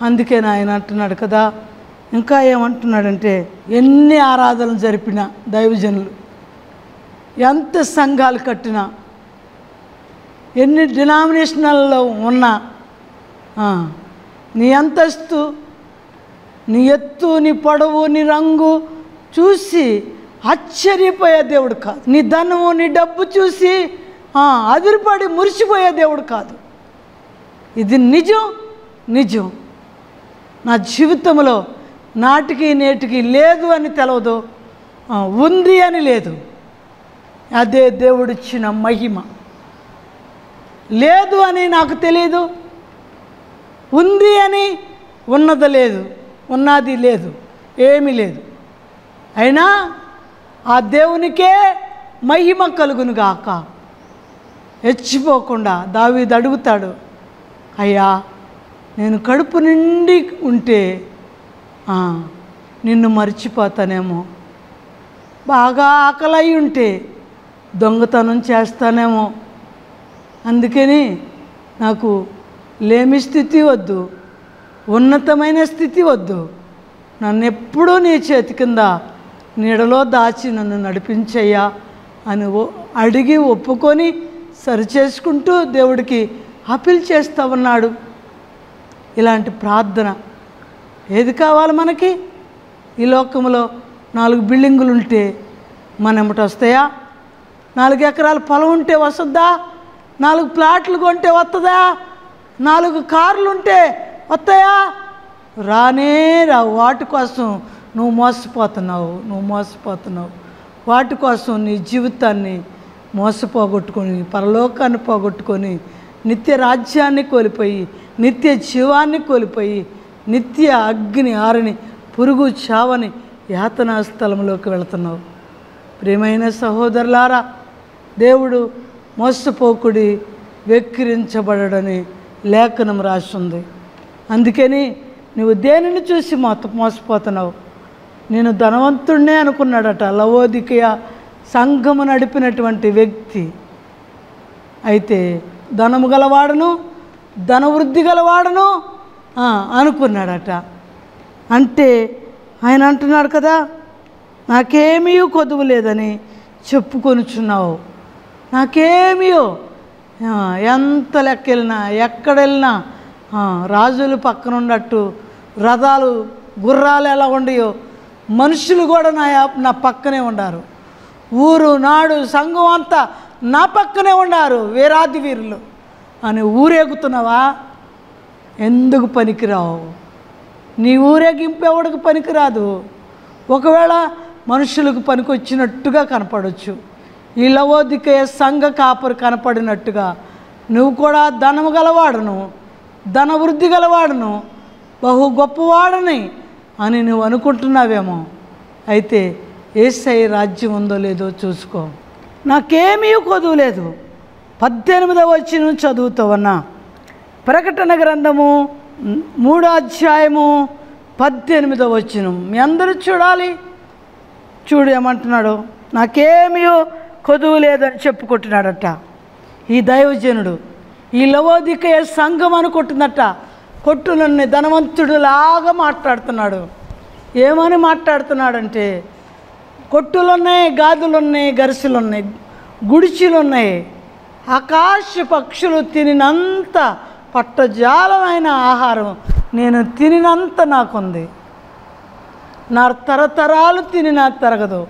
అందుకే ఆయన అంటున్నాడు కదా ఇంకా ఏమంటున్నాడంటే ఎన్ని ఆరాధనలు జరిపిన దైవజనులు ఎంత సంఘాలు కట్టినా ఎన్ని డినామినేషనల్లో ఉన్నా ఆ, నీ అంతస్తు నీ ఎత్తు నీ పొడవు నీ రంగు చూసి ఆశ్చర్యపోయే దేవుడు కాదు నీ ధనము నీ డబ్బు చూసి ఆ, అదిరిపడి మురిసిపోయే దేవుడు కాదు ఇది నిజం నిజం నా జీవితంలో నాటికి నేటికి లేదు అని తెలవదు ఆ, ఉంది అని లేదు అదే దేవుడిచ్చిన మహిమ లేదు అని నాకు తెలియదు ఉంది అని ఉన్నది లేదు ఉన్నది లేదు ఏమీ లేదు అయినా ఆ దేవునికే మహిమ కలుగును గాక హెచ్చిపోకుండా దావీదు అడుగుతాడు అయ్యా నేను కడుపు నిండి ఉంటే ఆ, నిన్ను మర్చిపోతానేమో బాగా ఆకలై ఉంటే దొంగతనం చేస్తానేమో అందుకని నాకు లేమి స్థితి వద్దు ఉన్నతమైన స్థితి వద్దు నన్ను ఎప్పుడూ నీ చేతి కింద నీడలో దాచి నన్ను నడిపించయ్యా అని ఓ- అడిగి ఒప్పుకొని సరిచేసుకుంటూ దేవుడికి అపీల్ చేస్తూ ఉన్నాడు ఇలాంటి ప్రార్థన ఏది కావాలి మనకి ఈ లోకంలో నాలుగు బిల్డింగులు ఉంటే మన ఎమ్మట వస్తాయా నాలుగు ఎకరాల పొలం ఉంటే వస్తుందా నాలుగు ప్లాట్లు కొంటే వస్తుందా నాలుగు కార్లు ఉంటే వస్తాయా రానే రావు వాటి కోసం నువ్వు మోసపోతున్నావు నువ్వు మోసపోతున్నావు వాటి కోసం నీ జీవితాన్ని మోసపోగొట్టుకొని పరలోకాన్ని పోగొట్టుకొని నిత్య రాజ్యాన్ని కోల్పోయి నిత్య జీవాన్ని కోల్పోయి నిత్య అగ్ని ఆరని పురుగు చావని యాతనా స్థలంలోకి వెళుతున్నావు ప్రియమైన సహోదరులారా దేవుడు మోసపోకుడి వెక్కిరించబడని లేఖనం రాసింది అందుకని నువ్వు దేనిని చూసి మోత మోసపోతున్నావు నేను ధనవంతుడినే అనుకున్నాడట లవోదికయ సంఘము నడిపినటువంటి వ్యక్తి అయితే ధనము గలవాడను ధనవృద్ధి గలవాడను ఆ, అనుకున్నాడట అంటే ఆయన అంటున్నాడు కదా నాకేమీ కొదువు లేదని చెప్పుకొనుచున్నావు నాకేమీయో ఆ, ఎంత లెక్క వెళ్ళినా ఎక్కడ వెళ్ళినా ఆ, రాజులు పక్కన ఉన్నట్టు రథాలు గుర్రాలు ఎలా ఉండయో మనుషులు కూడా నా యా- నా పక్కనే ఉండారు ఊరు నాడు సంఘం అంతా నా పక్కనే ఉండారు వీరాది వీరులు అని ఊరేగుతున్నావా ఎందుకు పనికిరావు నీ ఊరేగింపు ఎవడికి పనికిరాదు ఒకవేళ మనుషులకు పనికొచ్చినట్టుగా కనపడవచ్చు ఈ లవోదికయ సంఘ కాపరి కనపడినట్టుగా నువ్వు కూడా ధనము గలవాడును ధన వృద్ధి గలవాడును బహు గొప్పవాడని అని నువ్వు అనుకుంటున్నావేమో అయితే ఏసై రాజ్యం ఉందో లేదో చూసుకో నాకేమీ కొదువు లేదు పద్దెనిమిదవ వచ్చిన చదువుతావన్నా ప్రకటన గ్రంథము మ్, మూడో అధ్యాయము పద్దెనిమిదవ వచ్చిన మీ అందరూ చూడాలి చూడు ఏమంటున్నాడు నాకేమీ కొదువు లేదని చెప్పుకుంటున్నాడట ఈ దైవజనుడు ఈ లవోదికయ సంఘం అనుకుంటున్నట్ట కొట్టునన్ని ధనవంతుడులాగా మాట్లాడుతున్నాడు ఏమని మాట్లాడుతున్నాడంటే కొట్టులున్నాయి గాదులున్నాయి గరిసెలున్నాయి గుడిచిలున్నాయి ఆకాశ పక్షులు తినినంత పట్టజాలమైన ఆహారం నేను తినినంత నాకుంది నా తరతరాలు తిని నాకు తరగదు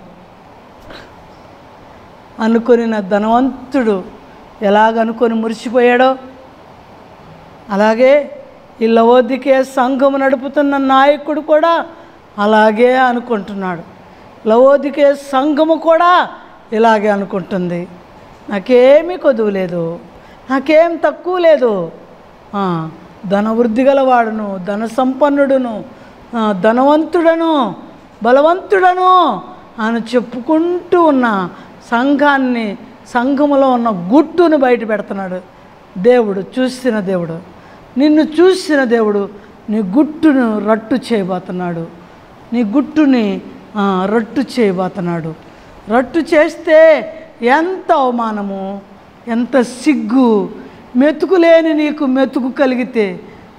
అనుకొని నా ధనవంతుడు ఎలాగనుకొని మురిసిపోయాడో అలాగే ఈ లవోదికే సంఘము నడుపుతున్న నాయకుడు కూడా అలాగే అనుకుంటున్నాడు లవోదికే సంఘము కూడా ఇలాగే అనుకుంటుంది నాకేమీ కొదువు లేదు నాకేం తక్కువ లేదు ఆ, ధనవృద్ధి గలవాడును ధన సంపన్నుడును ఆ, ధనవంతుడను బలవంతుడను అని చెప్పుకుంటూ ఉన్న సంఘాన్ని సంఘములో ఉన్న గుట్టును బయట పెడుతున్నాడు దేవుడు చూసిన దేవుడు నిన్ను చూసిన దేవుడు నీ గుట్టును రట్టు చేయబోతున్నాడు నీ గుట్టుని ఆ, రట్టు చేయబోతున్నాడు రట్టు చేస్తే ఎంత అవమానము ఎంత సిగ్గు మెతుకు లేని నీకు మెతుకు కలిగితే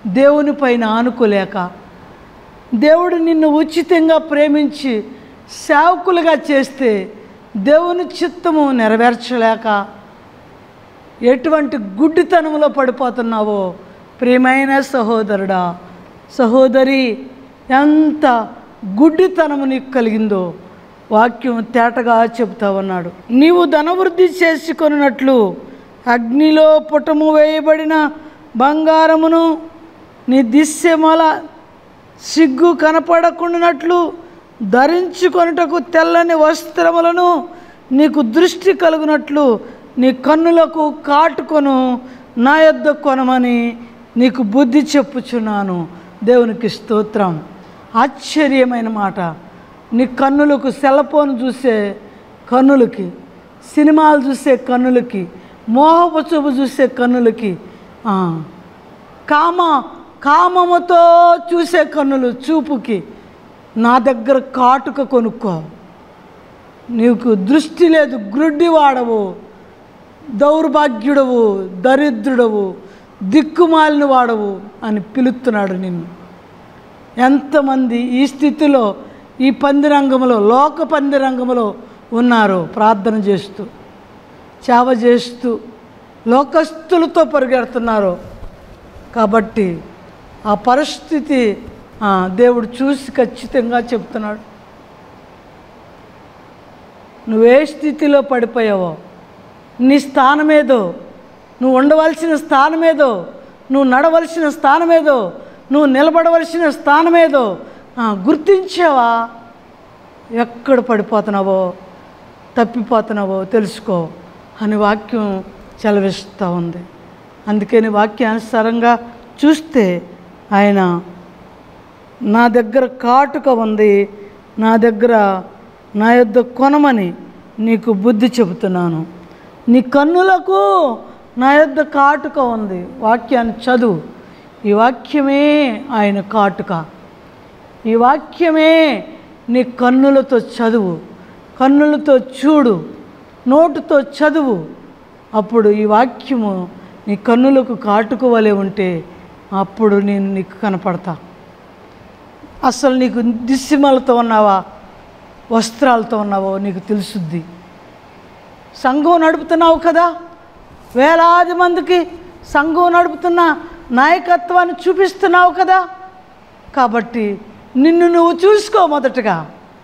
దేవుని పైన ఆనుకోలేక దేవుడు నిన్ను ఉచితంగా ప్రేమించి సేవకులుగా చేస్తే దేవుని చిత్తము నెరవేర్చలేక ఎటువంటి గుడ్డితనంలో పడిపోతున్నావో ప్రియమైన సహోదరుడా సహోదరి ఎంత గుడ్డితనము నీకు కలిగిందో వాక్యం తేటగా చెబుతా ఉన్నాడు నీవు ధనవృద్ధి చేసుకొనున్నట్లు అగ్నిలో పుటము వేయబడిన బంగారమును నీ దిశ్యమల సిగ్గు కనపడకుండానట్లు ధరించుకొనుటకు తెల్లని వస్త్రములను నీకు దృష్టి కలుగునట్లు నీ కన్నులకు కాటుకొను నా యొద్ద కొనమని నీకు బుద్ధి చెప్పుచున్నాను దేవునికి స్తోత్రం ఆశ్చర్యమైన మాట నీ కన్నులకు సెల్ ఫోన్ చూసే కన్నులకి సినిమాలు చూసే కన్నులకి మోహపు చూపు చూసే కన్నులకి ఆ, కామ కామముతో చూసే కన్నులు చూపుకి నా దగ్గర కాటుక కొనుక్కో నీకు దృష్టి లేదు గ్రుడ్డి వాడవు దౌర్భాగ్యుడవు దరిద్రుడవు దిక్కుమాలిన వాడవు అని పిలుస్తున్నాడు నిన్ను ఎంతమంది ఈ స్థితిలో ఈ పందిరంగంలో లోక పందిరంగంలో ఉన్నారు ప్రార్థన చేస్తూ సేవ చేస్తూ లోకస్తులతో పరిగెడుతున్నారు కాబట్టి ఆ పరిస్థితి ఆ, దేవుడు చూసి ఖచ్చితంగా చెప్తున్నాడు నువ్వే స్థితిలో పడిపోయావో నీ స్థానమేదో నువ్వు ఉండవలసిన స్థానమేదో నువ్వు నడవలసిన స్థానమేదో నువ్వు నిలబడవలసిన స్థానమేదో ఆ, గుర్తించావా ఎక్కడ పడిపోతున్నావో తప్పిపోతున్నావో తెలుసుకో అని వాక్యం చెలవిస్తూ ఉంది అందుకని వాక్యానుసారంగా చూస్తే ఆయన నా దగ్గర కాటుక ఉంది నా దగ్గర నా యొద్ద కొనమని నీకు బుద్ధి చెబుతున్నాను నీ కన్నులకు నా యొద్ద కాటుక ఉంది వాక్యాన్ని చదువు ఈ వాక్యమే ఆయన కాటుక ఈ వాక్యమే నీ కన్నులతో చదువు కన్నులతో చూడు నోటుతో చదువు అప్పుడు ఈ వాక్యము నీ కన్నులకు కాటుక వలె ఉంటే అప్పుడు నేను నీకు కనపడతా అసలు నీకు దిశ్యమలతో ఉన్నావా వస్త్రాలతో ఉన్నావో నీకు తెలుసుద్ది సంఘం నడుపుతున్నావు కదా వేలాది మందికి సంఘం నడుపుతున్న నాయకత్వాన్ని చూపిస్తున్నావు కదా కాబట్టి నిన్ను నువ్వు చూసుకో మొదటగా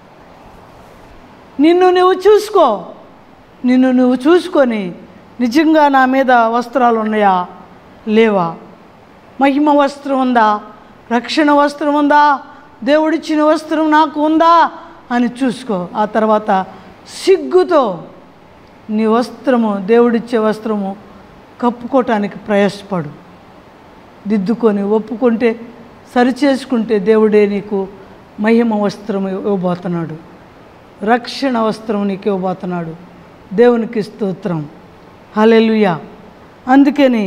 నిన్ను నువ్వు చూసుకో నిన్ను నువ్వు చూసుకొని నిజంగా నా మీద వస్త్రాలు ఉన్నాయా లేవా మహిమ వస్త్రం ఉందా రక్షణ వస్త్రం ఉందా దేవుడిచ్చిన వస్త్రం నాకు ఉందా అని చూసుకో ఆ తర్వాత సిగ్గుతో నీ వస్త్రము దేవుడిచ్చే వస్త్రము కప్పుకోవటానికి ప్రయాసపడు దిద్దుకొని ఒప్పుకుంటే సరిచేసుకుంటే దేవుడే నీకు మహిమ వస్త్రం ఇవ్వబోతున్నాడు రక్షణ వస్త్రం నీకు ఇవ్వబోతున్నాడు దేవునికి స్తోత్రం హల్లెలూయా అందుకని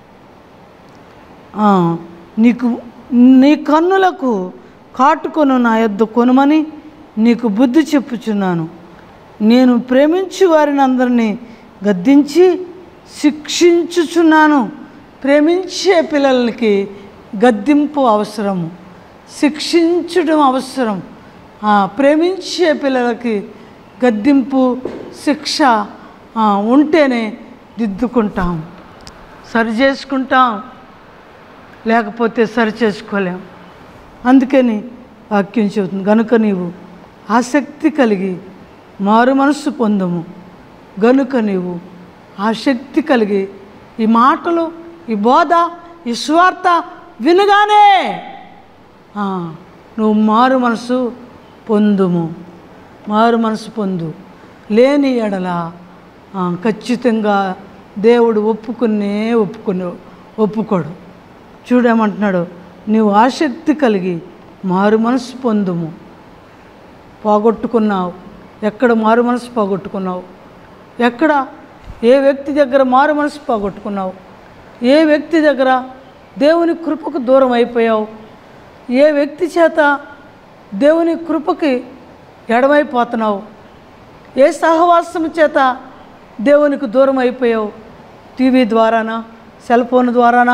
ఆ, నీకు నీ కన్నులకు కాటుకొను నా యొద్ద కొనుమని నీకు బుద్ధి చెప్పుచున్నాను నేను ప్రేమించి వారిని అందరినీ గద్దించి శిక్షించుచున్నాను ప్రేమించే పిల్లలకి గద్దింపు అవసరము శిక్షించడం అవసరం ఆ, ప్రేమించే పిల్లలకి గద్దింపు శిక్ష ఆ, ఉంటేనే దిద్దుకుంటాం సరి చేసుకుంటాం లేకపోతే సరి చేసుకోలేం అందుకని వాక్యం చెబుతుంది గనుక నీవు ఆసక్తి కలిగి మారు మనస్సు పొందము గనుక నీవు ఆసక్తి కలిగి ఈ మాటలు ఈ బోధ ఈ స్వార్థ వినగానే ఆ, నువ్వు మారు మనసు పొందుము మారు మనసు పొందు లేని ఎడల ఆ, ఖచ్చితంగా దేవుడు ఒప్పుకునే ఒప్పుకునే ఒప్పుకోడు చూడేమంటున్నాడు నీవు ఆసక్తి కలిగి మారు మనసు పొందుము పోగొట్టుకున్నావు ఎక్కడ మారు మనసు పోగొట్టుకున్నావు ఎక్కడ ఏ వ్యక్తి దగ్గర మారు మనసు పోగొట్టుకున్నావు ఏ వ్యక్తి దగ్గర దేవుని కృపకు దూరం అయిపోయావు ఏ వ్యక్తి చేత దేవుని కృపకి ఎడమైపోతున్నావు ఏ సహవాసం చేత దేవునికి దూరం అయిపోయావు టీవీ ద్వారానా సెల్ ఫోన్ ద్వారానా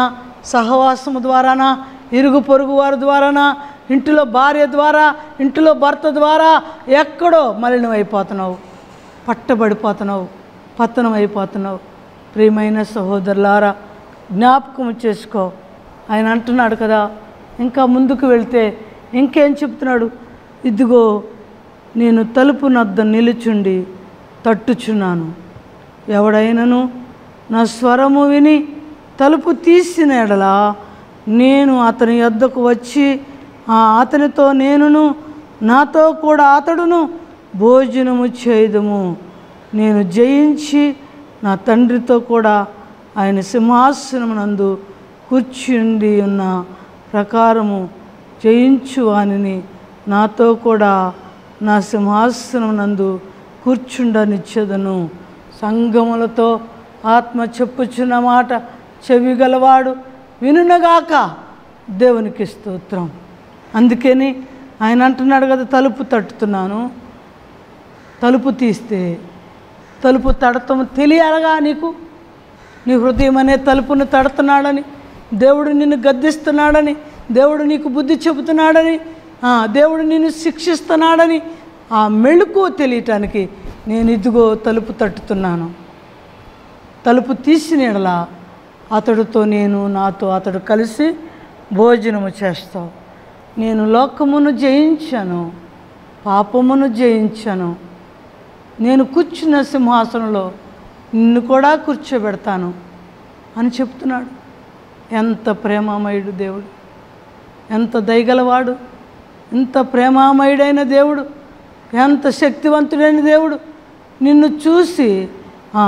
సహవాసము ద్వారానా ఇరుగు పొరుగు వారి ద్వారానా ఇంటిలో భార్య ద్వారా ఇంటిలో భర్త ద్వారా ఎక్కడో మలినం అయిపోతున్నావు పట్టబడిపోతున్నావు పతనం అయిపోతున్నావు ప్రియమైన సహోదరులారా జ్ఞాపకం చేసుకో ఆయన అంటున్నాడు కదా ఇంకా ముందుకు వెళ్తే ఇంకేం చెప్తున్నాడు ఇదిగో నేను తలుపు నద్ద నిలుచుండి తట్టుచున్నాను ఎవడైనను నా స్వరము విని తలుపు తీసిన ఎడల నేను అతని యొద్దకు వచ్చి ఆ అతనితో నేనును నాతో కూడా అతడును భోజనము చేయుదుము నేను జయించి నా తండ్రితో కూడా ఆయన సింహాసనమునందు కూర్చుండి ఉన్న ప్రకారము జయించు వానిని నాతో కూడా నా సింహాసనమునందు కూర్చుండనిచ్చేదను సంగములతో ఆత్మ చెప్పుచున్న మాట చెవి గలవాడు వినునగాక దేవునికి స్తోత్రం అందుకని ఆయన అంటున్నాడు కదా తలుపు తట్టుతున్నాను తలుపు తీస్తే తలుపు తడతం తెలియాలగా నీకు నీ హృదయం అనే తలుపును తడుతున్నాడని దేవుడు నిన్ను గద్దిస్తున్నాడని దేవుడు నీకు బుద్ధి చెబుతున్నాడని ఆ, దేవుడు నిన్ను శిక్షిస్తున్నాడని ఆ మెళుకు తెలియటానికి నేను ఇదిగో తలుపు తట్టుతున్నాను తలుపు తీసిన ఎడల అతడితో నేను నాతో అతడు కలిసి భోజనము చేస్తావు నేను లోకమును జయించాను పాపమును జయించాను నేను కూర్చున్న సింహాసనంలో నిన్ను కూడా కూర్చోబెడతాను అని చెప్తున్నాడు ఎంత ప్రేమామయుడు దేవుడు ఎంత దయగలవాడు ఎంత ప్రేమామయుడైన దేవుడు ఎంత శక్తివంతుడైన దేవుడు నిన్ను చూసి ఆ,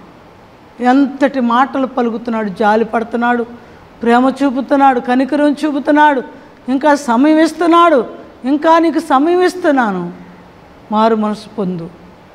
ఎంతటి మాటలు పలుకుతున్నాడు జాలి పడుతున్నాడు ప్రేమ చూపుతున్నాడు కనికరం చూపుతున్నాడు ఇంకా సమయం ఇస్తున్నాడు ఇంకా నీకు సమయం ఇస్తున్నాను మారు మనసు పొందు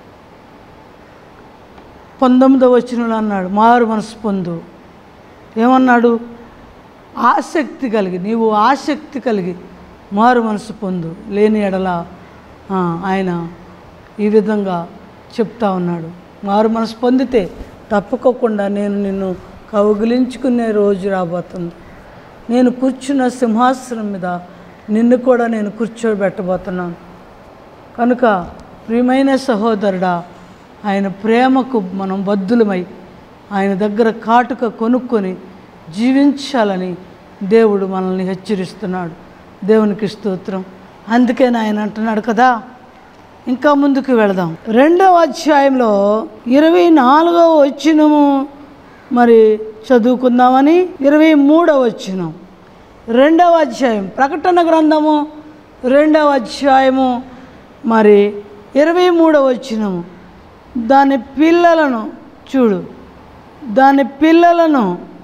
పంతొమ్మిదవ వచనంలో అన్నాడు మారు మనసు పొందు ఏమన్నాడు ఆసక్తి కలిగి నీవు ఆసక్తి కలిగి మారు మనసు పొందు లేని ఎడల ఆ, ఆయన ఈ విధంగా చెప్తా ఉన్నాడు మారు మనసు పొందితే తప్పుకోకుండా నేను నిన్ను కౌగిలించుకునే రోజు రాబోతుంది నేను కూర్చున్న సింహాసనం మీద నిన్ను కూడా నేను కూర్చోబెట్టబోతున్నాను కనుక ప్రియమైన సహోదరుడా ఆయన ప్రేమకు మనం బద్దులమై ఆయన దగ్గర కాటుక కొనుక్కొని జీవించాలని దేవుడు మనల్ని హెచ్చరిస్తున్నాడు దేవునికి స్తోత్రం అందుకే ఆయన అంటున్నాడు కదా ఇంకా ముందుకు వెళదాం రెండవ అధ్యాయంలో ఇరవై నాలుగవ వచ్చినము మరి చదువుకుందామని ఇరవై మూడవ వచ్చినం రెండవ అధ్యాయం ప్రకటన గ్రంథము రెండవ అధ్యాయము మరి ఇరవై మూడవ వచ్చినము దాని పిల్లలను చూడు దాని పిల్లలను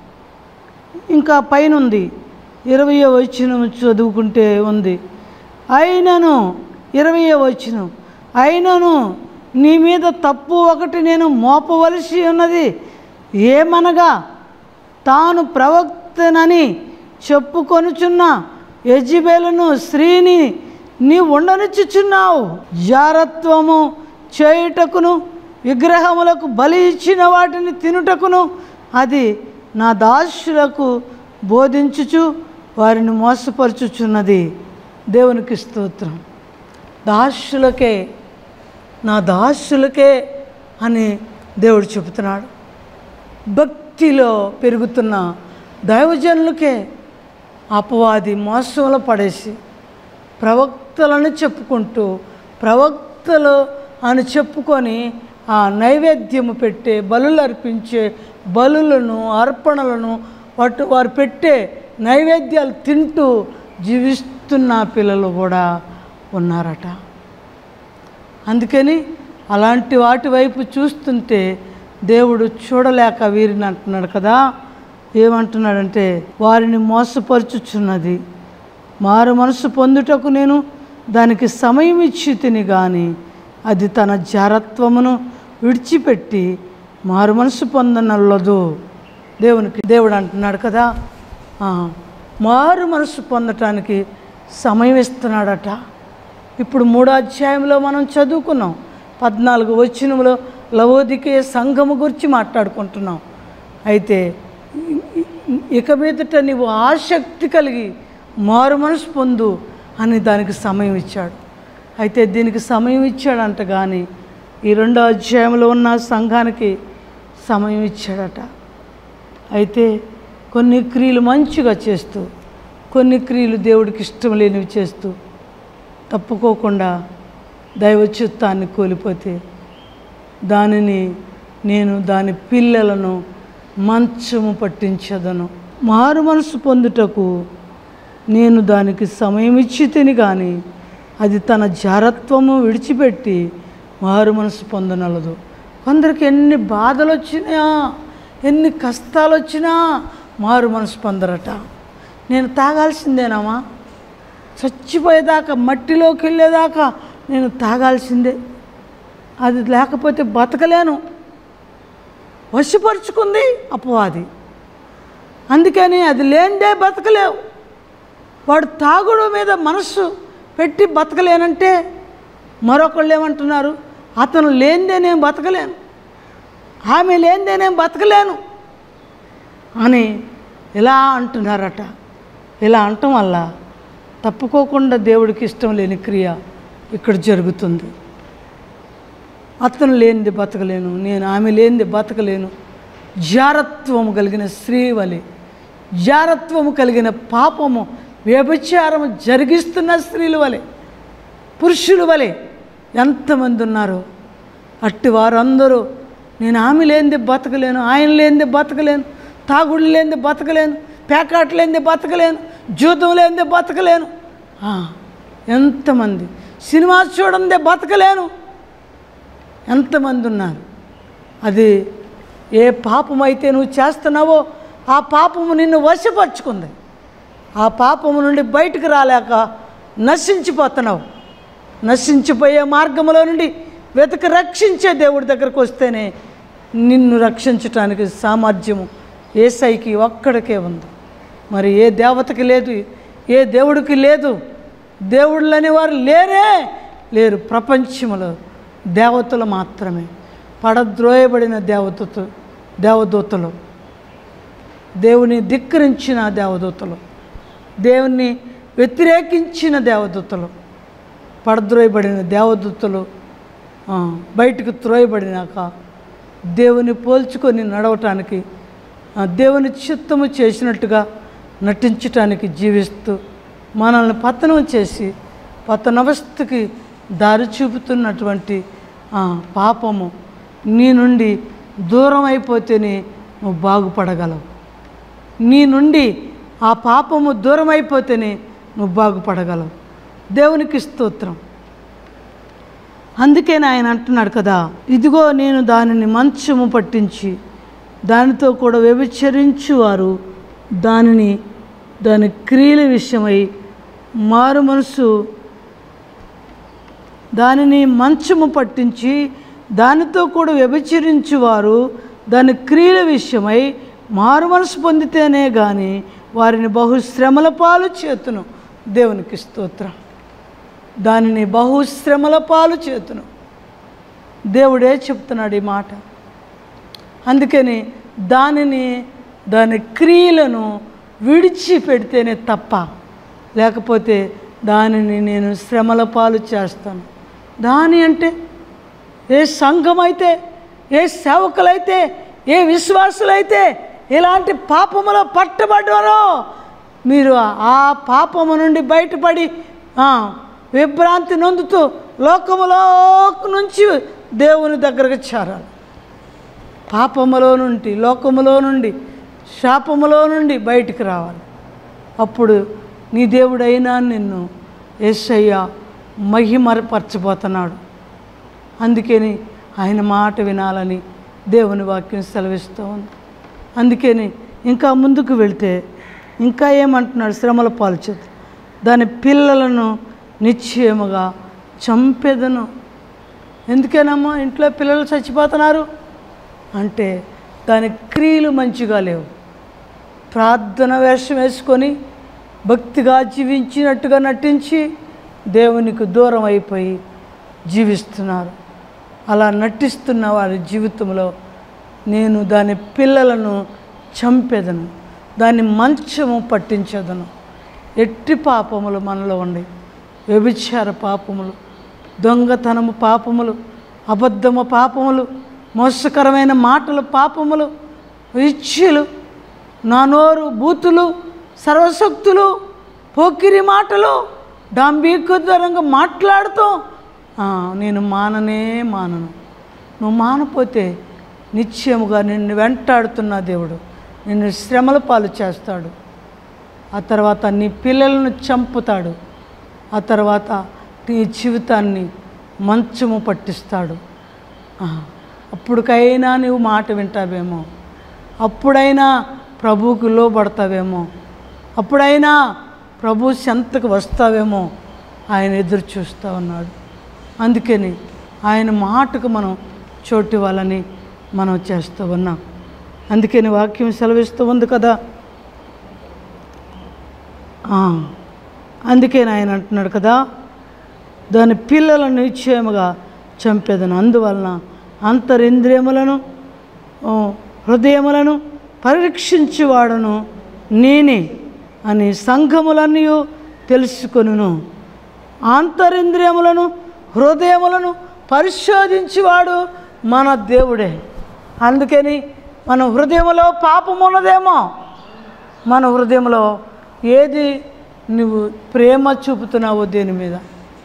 ఇంకా పైన ఉంది ఇరవై వచ్చిన చదువుకుంటే ఉంది అయినను ఇరవై వచ్చిన అయినను నీ మీద తప్పు ఒకటి నేను మోపవలసి ఉన్నది ఏమనగా తాను ప్రవక్తనని చెప్పుకొనుచున్న యజిబేలును స్త్రీని నీ ఉండనిచ్చుచున్నావు జారత్వము చేయుటకును విగ్రహములకు బలి ఇచ్చిన వాటిని తినుటకును అది నా దాసులకు బోధించుచు వారిని మోసపరుచుచున్నది దేవునికి స్తోత్రం దాసులకే నా దాసులకే అని దేవుడు చెబుతున్నాడు భక్తిలో పెరుగుతున్న దైవజనులకే అపవాది మోసంలో పడేసి ప్రవక్తలను చెప్పుకుంటూ ప్రవక్తలు అని చెప్పుకొని ఆ నైవేద్యము పెట్టే బలులు అర్పించే బలులను అర్పణలను వాటి వారు పెట్టే నైవేద్యాలు తింటూ జీవిస్తున్న పిల్లలు కూడా ఉన్నారట అందుకని అలాంటి వాటి వైపు చూస్తుంటే దేవుడు చూడలేక వీరిని అంటున్నాడు కదా ఏమంటున్నాడంటే వారిని మోసపరుచుచున్నది మారు మనసు పొందుటకు నేను దానికి సమయం ఇచ్చి తిని కానీ అది తన జారత్వమును విడిచిపెట్టి మారు మనసు పొందనల్లదు దేవునికి దేవుడు అంటున్నాడు కదా ఆ, మారు మనసు పొందటానికి సమయం ఇస్తున్నాడట ఇప్పుడు మూడో అధ్యాయంలో మనం చదువుకున్నాం పద్నాలుగు వచ్చినములో లవోదికే సంఘము గురించి మాట్లాడుకుంటున్నాం అయితే ఈ- ఇక మీదట నీవు ఆసక్తి కలిగి మారు మనసు పొందు అని దానికి సమయం ఇచ్చాడు అయితే దీనికి సమయం ఇచ్చాడంట కానీ ఈ రెండో అధ్యాయంలో ఉన్న సంఘానికి సమయం ఇచ్చాడట అయితే కొన్ని క్రియలు మంచిగా చేస్తూ కొన్ని క్రియలు దేవుడికి ఇష్టం లేనివి చేస్తూ తప్పుకోకుండా దైవ చిత్తాన్ని కోల్పోతే దానిని నేను దాని పిల్లలను మంచము పట్టించదను మారు మనసు పొందుటకు నేను దానికి సమయం ఇచ్చి తిని కానీ అది తన జారత్వము విడిచిపెట్టి మారు మనసు పొందనలదు కొందరికి ఎన్ని బాధలు వచ్చినా ఎన్ని కష్టాలు వచ్చినా మారు మనసు పొందరట నేను తాగాల్సిందేనమ్మా చచ్చిపోయేదాకా మట్టిలోకి వెళ్ళేదాకా నేను తాగాల్సిందే అది లేకపోతే బతకలేను వశపరుచుకుంది అపవాది అందుకని అది లేనిదే బతకలేవు వాడు తాగుడు మీద మనస్సు పెట్టి బతకలేనంటే మరొకళ్ళు ఏమంటున్నారు అతను లేనిదే నేను బతకలేను ఆమె లేనిదే నేను బతకలేను అని ఇలా అంటున్నారట ఇలా అనటం వల్ల తప్పుకోకుండా దేవుడికి ఇష్టం లేని క్రియ ఇక్కడ జరుగుతుంది అతను లేనిది బతకలేను నేను ఆమె లేనిది బతకలేను జారత్వము కలిగిన స్త్రీ వలె జారత్వము కలిగిన పాపము వ్యభిచారము జరిగిస్తున్న స్త్రీల వలె పురుషుల వలె ఎంతమంది ఉన్నారు అట్టి వారందరూ నేను ఆమె లేనిది బతకలేను ఆయన లేనిది బతకలేను తాగుడు లేనిది బతకలేను పేకాట లేనిది బతకలేను జూతం లేనిది బతకలేను ఆ, ఎంతమంది సినిమా చూడందే బతకలేను ఎంతమంది ఉన్నారు అది ఏ పాపం అయితే నువ్వు చేస్తున్నావో ఆ పాపము నిన్ను వశపరుచుకుంది ఆ పాపము నుండి బయటకు రాలేక నశించిపోతున్నావు నశించిపోయే మార్గంలో నుండి వెతక రక్షించే దేవుడి దగ్గరకు వస్తేనే నిన్ను రక్షించటానికి సామర్థ్యము ఏసైకి ఒక్కడికే ఉంది మరి ఏ దేవతకి లేదు ఏ దేవుడికి లేదు దేవుళ్ళు అనేవారు లేరే లేరు ప్రపంచంలో దేవతలు మాత్రమే పడద్రోయబడిన దేవతలు దేవదూతలు దేవుని ధిక్కరించిన దేవదూతలు దేవుని వ్యతిరేకించిన దేవదూతలు పడద్రోయబడిన దేవదూతలు ఆ, బయటకు త్రోయబడినాక దేవుని పోల్చుకొని నడవటానికి ఆ, దేవుని చిత్తము చేసినట్టుగా నటించటానికి జీవిస్తూ మనల్ని పతనం చేసి పతనవస్థకి దారి చూపుతున్నటువంటి ఆ, పాపము నీ నుండి దూరం అయిపోతేనే నువ్వు బాగుపడగలవు నీ నుండి ఆ పాపము దూరం అయిపోతేనే నువ్వు బాగుపడగలవు దేవునికి స్తోత్రం అందుకే ఆయన అంటున్నాడు కదా ఇదిగో నేను దానిని మంచము పట్టించి దానితో కూడా వ్యభిచరించువారు దానిని దాని క్రియల విషయమై మారు మనసు దానిని మంచము పట్టించి దానితో కూడా వ్యభిచరించువారు దాని క్రియల విషయమై మారు మనసు పొందితేనే కానీ వారిని బహుశ్రమల పాలు చేతును దేవునికి స్తోత్రం దానిని బహుశ్రమల పాలు చేతును దేవుడే చెప్తున్నాడు ఈ మాట అందుకని దానిని దాని క్రియలను విడిచిపెడితేనే తప్ప లేకపోతే దానిని నేను శ్రమల పాలు చేస్తాను దాని అంటే ఏ సంఘం అయితే ఏ సేవకులైతే ఏ విశ్వాసులైతే ఇలాంటి పాపములో పట్టబడ్డారో మీరు ఆ పాపము నుండి బయటపడి ఆ, విభ్రాంతి నొందుతూ లోకములో నుంచి దేవుని దగ్గరకు చేరాలి పాపములో నుండి లోకములో నుండి శాపములో నుండి బయటికి రావాలి అప్పుడు నీ దేవుడైనా నిన్ను యేసయ్య మహిమరపరచబోతున్నాడు అందుకని ఆయన మాట వినాలని దేవుని వాక్యం సెలవిస్తూ ఉంది అందుకని ఇంకా ముందుకు వెళ్తే ఇంకా ఏమంటున్నాడు శ్రమల పాల్చేది దాని పిల్లలను నిశ్చయముగా చంపెదను ఎందుకేనమ్మా ఇంట్లో పిల్లలు చచ్చిపోతున్నారు అంటే దాని క్రియలు మంచిగా లేవు ప్రార్థన వేషం వేసుకొని భక్తిగా జీవించినట్టుగా నటించి దేవునికి దూరం అయిపోయి జీవిస్తున్నారు అలా నటిస్తున్న వారి జీవితంలో నేను దాని పిల్లలను చంపెదను దాన్ని మంచము పట్టించదను ఎట్టి పాపములు మనలో ఉండి వ్యభిచార పాపములు దొంగతనము పాపములు అబద్ధము పాపములు మోసకరమైన మాటలు పాపములు ఇచ్చులు నా నోరు బూతులు సర్వశక్తులు పోకిరి మాటలు డాంబీకరంగా మాట్లాడుతూ "ఆ, నేను మాననే మానను నువ్వు మానపోతే నిశ్చయముగా నిన్ను వెంటాడుతున్న దేవుడు నిన్ను శ్రమల పాలు చేస్తాడు ఆ తర్వాత నీ పిల్లలను చంపుతాడు ఆ తర్వాత నీ జీవితాన్ని మంచము పట్టిస్తాడు ఆ, అప్పటికైనా నువ్వు మాట వింటావేమో అప్పుడైనా ప్రభువుకు లోబడతావేమో అప్పుడైనా ప్రభు చెంతకు వస్తావేమో ఆయన ఎదురు చూస్తూ ఉన్నాడు అందుకని ఆయన మాటకు మనం చోటు ఇవ్వాలని మనం చేస్తూ ఉన్నాం అందుకని వాక్యం సెలవిస్తూ ఉంది కదా ఆ, అందుకని ఆయన అంటున్నాడు కదా దాని పిల్లలను నిశ్చయముగా చంపేదను అందువలన అంతరింద్రియములను ఓ, హృదయములను పరీక్షించువాడను నేనే అని సంఘములన్నీ తెలుసుకొనును ఆంతరింద్రియములను హృదయములను పరిశోధించేవాడు మన దేవుడే అందుకని మన హృదయంలో పాపం ఉన్నదేమో మన హృదయంలో ఏది నువ్వు ప్రేమ చూపుతున్నావో దేని మీద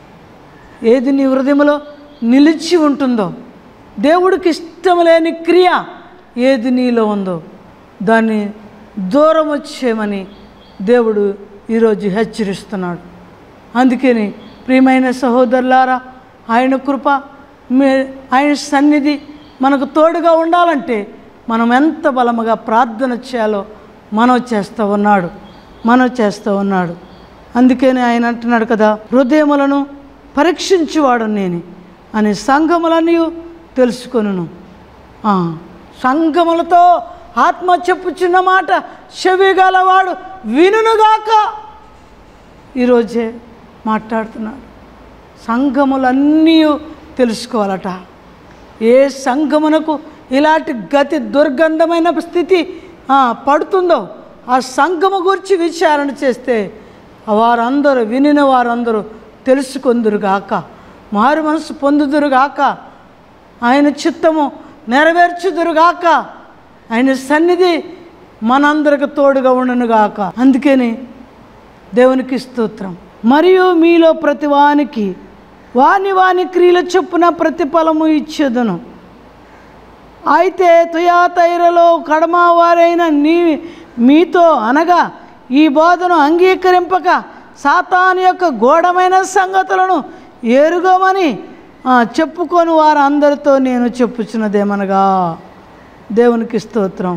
ఏది నీ హృదయంలో నిలిచి ఉంటుందో దేవుడికి ఇష్టం లేని క్రియ ఏది నీలో ఉందో దాన్ని దూరం వచ్చేయమని దేవుడు ఈరోజు హెచ్చరిస్తున్నాడు అందుకని ప్రియమైన సహోదరులారా ఆయన కృప మే ఆయన సన్నిధి మనకు తోడుగా ఉండాలంటే మనం ఎంత బలముగా ప్రార్థన చేయాలో మనం చేస్తూ ఉన్నాడు మనం చేస్తూ ఉన్నాడు అందుకని ఆయన అంటున్నాడు కదా హృదయములను పరీక్షించువాడు నేను అని సంఘములన్నీ తెలుసుకొనును ఆ, సంఘములతో ఆత్మ చెప్పుచున్న మాట చెవి గలవాడు వినుగాక ఈరోజే మాట్లాడుతున్నాడు సంఘములన్నీ తెలుసుకోవాలట ఏ సంఘమునకు ఇలాంటి గతి దుర్గంధమైన స్థితి ఆ, పడుతుందో ఆ సంఘము గురించి విచారణ చేస్తే వారందరూ వినిన వారందరూ తెలుసుకొందురుగాక మారు మనసు పొందుదురుగాక ఆయన చిత్తము నెరవేర్చుదురుగాక ఆయన సన్నిధి మనందరికి తోడుగా ఉండునుగాక అందుకని దేవునికి స్తోత్రం మరియు మీలో ప్రతి వానికి వాని వాని క్రియల చొప్పున ప్రతిఫలము ఇచ్చేదను అయితే తుయాతైరలో కడమ వారైన నీ మీతో అనగా ఈ బోధను అంగీకరింపక సాతాను యొక్క గోడమైన సంగతులను ఎరుగమని ఆ, చెప్పుకొని వారందరితో నేను చెప్పుచున్నదేమనగా దేవునికి స్తోత్రం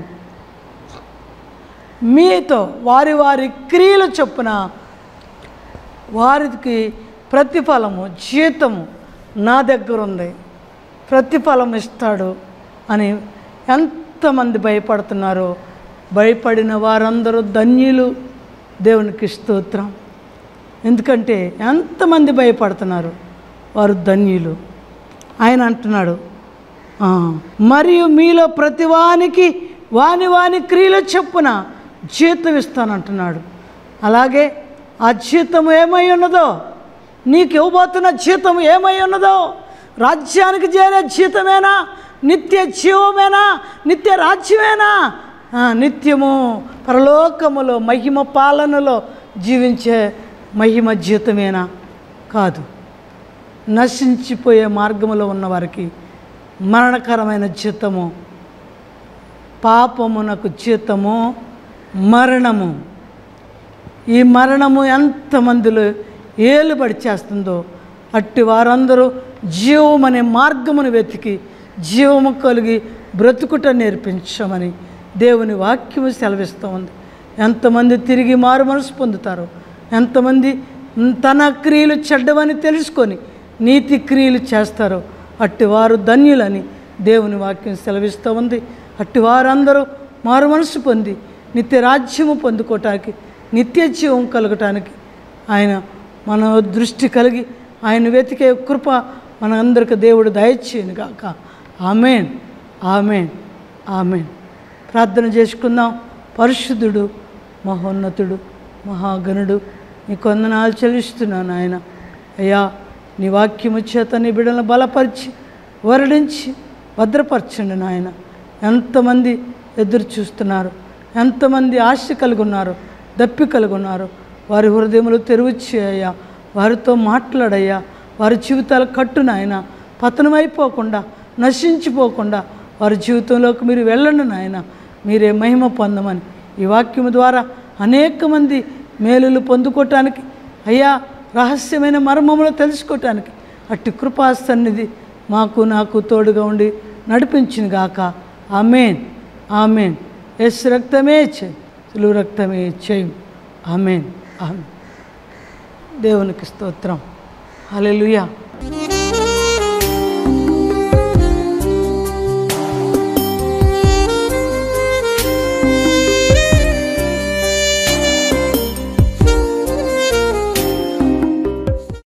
మీతో వారి వారి క్రియల చొప్పున వారికి ప్రతిఫలము జీతము నా దగ్గర ఉంది ప్రతిఫలం ఇస్తాడు అని ఎంతమంది భయపడుతున్నారో భయపడిన వారందరూ ధన్యులు దేవునికి స్తోత్రం ఎందుకంటే ఎంతమంది భయపడుతున్నారు వారు ధన్యులు ఆయన అంటున్నాడు ఆ, మరియు మీలో ప్రతి వానికి వాని వాని క్రియల చొప్పున జీతం ఇస్తానంటున్నాడు అలాగే ఆ జీతం ఏమై ఉన్నదో నీకు ఇవ్వబోతున్న జీతం ఏమై ఉన్నదో రాజ్యానికి చేరే జీతమేనా నిత్య జీవమేనా నిత్య రాజ్యమేనా ఆ, నిత్యము పరలోకములో మహిమ పాలనలో జీవించే మహిమ జీతమేనా కాదు నశించిపోయే మార్గములో ఉన్న వారికి మరణకరమైన జీతము పాపమునకు జీతము మరణము ఈ మరణము ఎంతమందిలో ఏలుబడి చేస్తుందో అట్టి వారందరూ జీవం అనే మార్గమును వెతికి జీవము కలిగి బ్రతుకుట నేర్పించమని దేవుని వాక్యము సెలవిస్తూ ఉంది ఎంతమంది తిరిగి మారు మనసు పొందుతారో ఎంతమంది తన క్రియలు చెడ్డవని తెలుసుకొని నీతి క్రియలు చేస్తారో అట్టి వారు ధన్యులని దేవుని వాక్యం సెలవిస్తూ ఉంది అట్టి వారందరూ మారు మనసు పొంది నిత్య రాజ్యము పొందుకోవటానికి నిత్య జీవం కలగటానికి ఆయన మన దృష్టి కలిగి ఆయన వెతికే కృప మనందరికి దేవుడు దయచేయను గాక ఆమెన్ ఆమెన్ ఆమెన్ ప్రార్థన చేసుకుందాం పరిశుద్ధుడు మహోన్నతుడు మహాగణుడు నీ కొందనాలు చెల్లిస్తున్నాను ఆయన అయ్యా నీ వాక్యము చేత నీ బిడ్డలను బలపరిచి వరడించి భద్రపరచండి నాయన ఎంతమంది ఎదురు చూస్తున్నారు ఎంతమంది ఆశ కలిగి ఉన్నారు దప్పి కలిగి ఉన్నారు వారి హృదయములు తెరువుచ్చి అయ్యా వారితో మాట్లాడయ్యా వారి జీవితాలు కట్టు నాయన పతనమైపోకుండా నశించిపోకుండా వారి జీవితంలోకి మీరు వెళ్ళండి నాయన మీరే మహిమ పొందమని ఈ వాక్యము ద్వారా అనేక మంది మేలులు పొందుకోవటానికి అయ్యా రహస్యమైన మర్మములు తెలుసుకోవటానికి అట్టి కృపా సన్నిధి మాకు నాకు తోడుగా ఉండి నడిపించిన గాక ఆమెన్ ఆమెన్ ఎస్ రక్తమే చేయి సులువు రక్తమే చేయి ఆమెన్ ఆమెన్ దేవునికి స్తోత్రం హల్లెలూయా